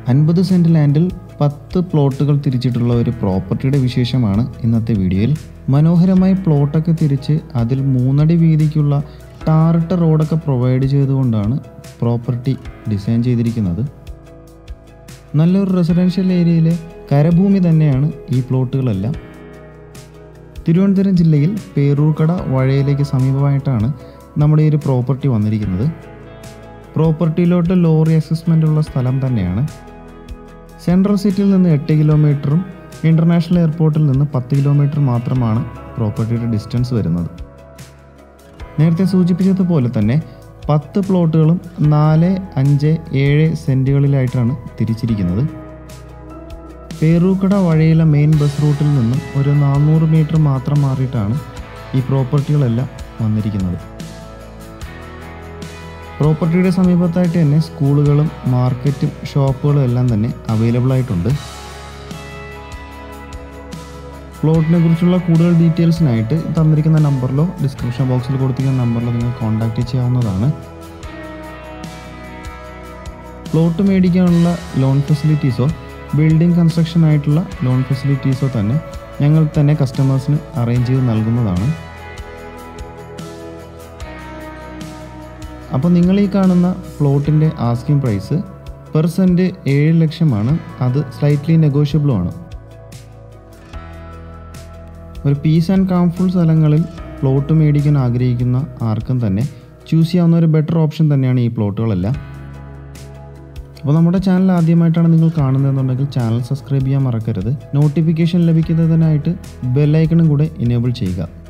അൻപത് സെൻറ്റ് ലാൻഡിൽ പത്ത് പ്ലോട്ടുകൾ തിരിച്ചിട്ടുള്ള ഒരു പ്രോപ്പർട്ടിയുടെ വിശേഷമാണ് ഇന്നത്തെ വീഡിയോയിൽ മനോഹരമായി പ്ലോട്ടൊക്കെ തിരിച്ച് അതിൽ മൂന്നടി വീതിക്കുള്ള ടാറിട്ട റോഡൊക്കെ പ്രൊവൈഡ് ചെയ്തുകൊണ്ടാണ് പ്രോപ്പർട്ടി ഡിസൈൻ ചെയ്തിരിക്കുന്നത് നല്ലൊരു റെസിഡൻഷ്യൽ ഏരിയയിലെ കരഭൂമി തന്നെയാണ് ഈ പ്ലോട്ടുകളെല്ലാം തിരുവനന്തപുരം ജില്ലയിൽ പേരൂർക്കട വഴയിലേക്ക് സമീപമായിട്ടാണ് നമ്മുടെ ഈ ഒരു പ്രോപ്പർട്ടി വന്നിരിക്കുന്നത് പ്രോപ്പർട്ടിയിലോട്ട് ലോറി അസസ്മെൻ്റ് ഉള്ള സ്ഥലം തന്നെയാണ് സെൻട്രൽ സിറ്റിയിൽ നിന്ന് എട്ട് കിലോമീറ്ററും ഇൻ്റർനാഷണൽ എയർപോർട്ടിൽ നിന്ന് പത്ത് കിലോമീറ്റർ മാത്രമാണ് പ്രോപ്പർട്ടിയുടെ ഡിസ്റ്റൻസ് വരുന്നത് നേരത്തെ സൂചിപ്പിച്ചതുപോലെ തന്നെ പത്ത് പ്ലോട്ടുകളും നാല് അഞ്ച് ഏഴ് സെൻറ്റുകളിലായിട്ടാണ് തിരിച്ചിരിക്കുന്നത് പേരൂക്കട വഴിയിലെ മെയിൻ ബസ് റൂട്ടിൽ നിന്നും ഒരു നാനൂറ് മീറ്റർ മാത്രം മാറിയിട്ടാണ് ഈ പ്രോപ്പർട്ടികളെല്ലാം വന്നിരിക്കുന്നത് പ്രോപ്പർട്ടിയുടെ സമീപത്തായിട്ട് തന്നെ സ്കൂളുകളും മാർക്കറ്റും ഷോപ്പുകളും എല്ലാം തന്നെ അവൈലബിൾ ആയിട്ടുണ്ട് പ്ലോട്ടിനെ കുറിച്ചുള്ള കൂടുതൽ ഡീറ്റെയിൽസിനായിട്ട് തന്നിരിക്കുന്ന നമ്പറിലോ ഡിസ്ക്രിപ്ഷൻ ബോക്സിൽ കൊടുത്തിരിക്കുന്ന നമ്പറിലോ നിങ്ങൾ കോൺടാക്റ്റ് ചെയ്യാവുന്നതാണ് പ്ലോട്ട് മേടിക്കാനുള്ള ലോൺ ഫെസിലിറ്റീസോ ബിൽഡിംഗ് കൺസ്ട്രക്ഷൻ ആയിട്ടുള്ള ലോൺ ഫെസിലിറ്റീസോ തന്നെ ഞങ്ങൾ തന്നെ കസ്റ്റമേഴ്സിന് അറേഞ്ച് ചെയ്ത് നൽകുന്നതാണ് അപ്പോൾ നിങ്ങൾ ഈ കാണുന്ന പ്ലോട്ടിൻ്റെ ആസ്കിംഗ് പ്രൈസ് പെർ സെൻറ്റ് ഏഴ് ലക്ഷമാണ് അത് സ്ലൈറ്റ്ലി നെഗോഷ്യബിളും ആണ് ഒരു പീസ് ആൻഡ് കാംഫുൾ സ്ഥലങ്ങളിൽ പ്ലോട്ട് മേടിക്കാൻ ആഗ്രഹിക്കുന്ന ആർക്കും തന്നെ ചൂസ് ചെയ്യാവുന്ന ഒരു ബെറ്റർ ഓപ്ഷൻ തന്നെയാണ് ഈ പ്ലോട്ടുകളെല്ലാം അപ്പോൾ നമ്മുടെ ചാനൽ ആദ്യമായിട്ടാണ് നിങ്ങൾ കാണുന്നതെന്നുണ്ടെങ്കിൽ ചാനൽ സബ്സ്ക്രൈബ് ചെയ്യാൻ മറക്കരുത് നോട്ടിഫിക്കേഷൻ ലഭിക്കുന്നതിനായിട്ട് ബെല്ലൈക്കണും കൂടെ ഇനേബിൾ ചെയ്യുക